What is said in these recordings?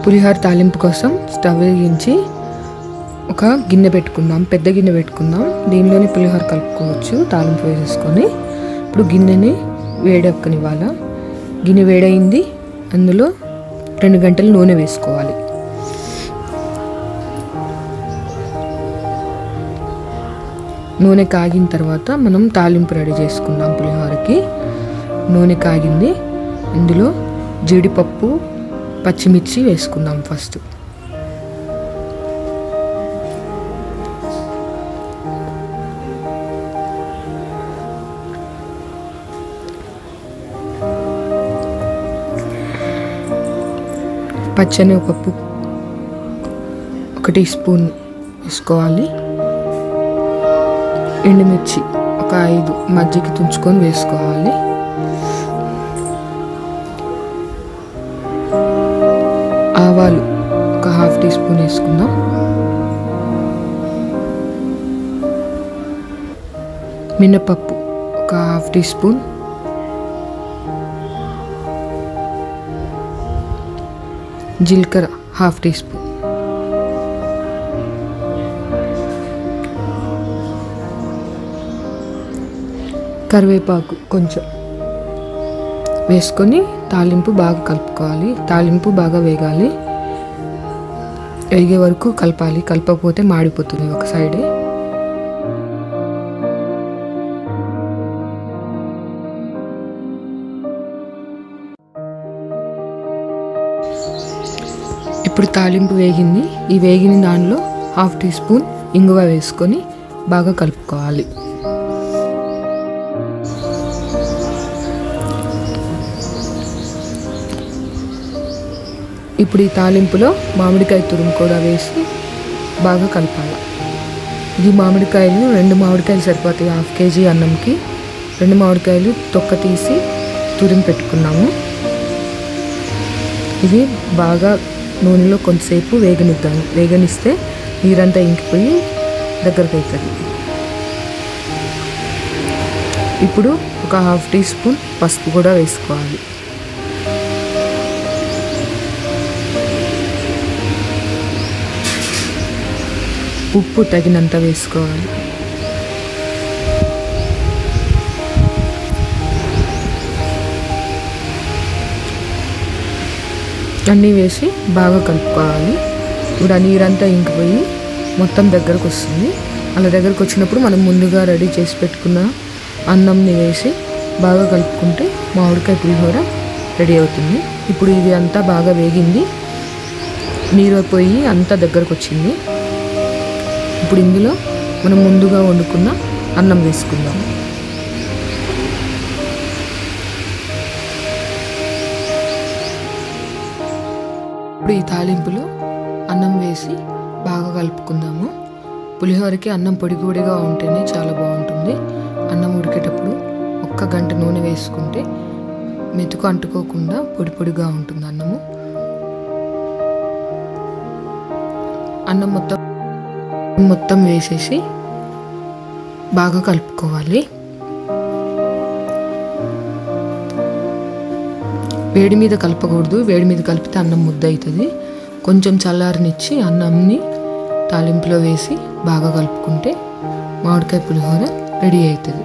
పులిహోర తాలింపు కోసం స్టవ్ వెలిగించి ఒక గిన్నె పెట్టుకుందాం పెద్ద గిన్నె పెట్టుకుందాం దీనిలోనే పులిహోర కలుపుకోవచ్చు తాలింపు వేసేసుకొని ఇప్పుడు గిన్నెని వేడెక్కనివ్వాల గిన్నె వేడైంది అందులో రెండు గంటలు నూనె వేసుకోవాలి నూనె కాగిన తర్వాత మనం తాలింపు రెడీ చేసుకుందాం పులిహోరకి నూనె కాగింది ఇందులో జీడిపప్పు పచ్చిమిర్చి వేసుకుందాం ఫస్ట్ పచ్చని ఒక పప్పు ఒక టీ స్పూన్ వేసుకోవాలి ఎండుమిర్చి ఒక ఐదు మజ్జిగ తుంచుకొని వేసుకోవాలి ఆవాలు ఒక హాఫ్ టీ స్పూన్ వేసుకుందాం మినపప్పు ఒక హాఫ్ టీ స్పూన్ జీలకర్ర హాఫ్ టీ స్పూన్ కరివేపాకు కొంచెం వేసుకొని తాలింపు బాగా కలుపుకోవాలి తాలింపు బాగా వేగాలి వేగే వరకు కలపాలి కలపకపోతే మాడిపోతుంది ఒక సైడే ఇప్పుడు తాలింపు వేగింది ఈ వేగిన దానిలో హాఫ్ టీ స్పూన్ ఇంగువ వేసుకొని బాగా కలుపుకోవాలి ఇప్పుడు ఈ తాలింపులో మామిడికాయ తురుము కూడా వేసి బాగా కలపాలి ఇది మామిడికాయలు రెండు మామిడికాయలు సరిపోతాయి హాఫ్ కేజీ అన్నంకి రెండు మామిడికాయలు తొక్క తీసి తురిమి పెట్టుకున్నాము ఇవి బాగా నూనెలో కొంతసేపు వేగనిద్దాం వేగనిస్తే నీరంతా ఇంకిపోయి దగ్గరకు అవుతుంది ఇప్పుడు ఒక హాఫ్ టీ స్పూన్ పసుపు కూడా వేసుకోవాలి ఉప్పు తగినంత వేసుకోవాలి అన్నీ వేసి బాగా కలుపుకోవాలి ఇప్పుడు ఆ నీరంతా ఇంకిపోయి మొత్తం దగ్గరకు వస్తుంది అలా దగ్గరకు వచ్చినప్పుడు మనం ముందుగా రెడీ చేసి పెట్టుకున్న అన్నంని వేసి బాగా కలుపుకుంటే మామిడికాయ పులిహోర రెడీ అవుతుంది ఇప్పుడు ఇది అంతా బాగా వేగింది నీరు పోయి అంతా దగ్గరకు వచ్చింది ఇప్పుడు ఇందులో మనం ముందుగా వండుకున్న అన్నం వేసుకుందాం ఇప్పుడు ఈ తాలింపులో అన్నం వేసి బాగా కలుపుకుందాము పులిహోరకి అన్నం పొడి పొడిగా ఉంటేనే చాలా బాగుంటుంది అన్నం ఉడికేటప్పుడు ఒక్క గంట నూనె వేసుకుంటే మెతుకు అంటుకోకుండా పొడి పొడిగా ఉంటుంది అన్నము అన్నం మొత్తం మొత్తం వేసేసి బాగా కలుపుకోవాలి వేడి మీద కలపకూడదు వేడి మీద కలిపితే అన్నం ముద్ద అవుతుంది కొంచెం చల్లారనిచ్చి అన్నంని తాలింపులో వేసి బాగా కలుపుకుంటే మామిడికాయ పులిహోర రెడీ అవుతుంది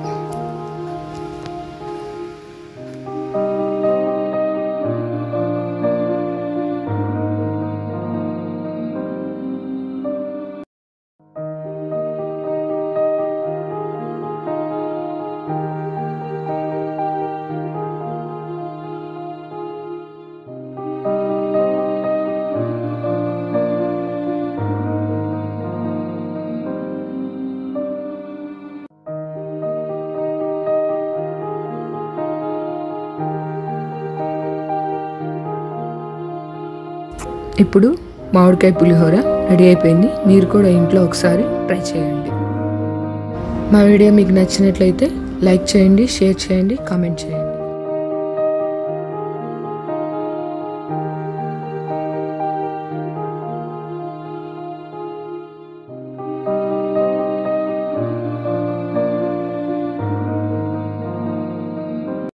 ఇప్పుడు మామిడికాయ పులిహోర రెడీ అయిపోయింది మీరు కూడా ఇంట్లో ఒకసారి ట్రై చేయండి మా వీడియో మీకు నచ్చినట్లయితే లైక్ చేయండి షేర్ చేయండి కామెంట్ చేయండి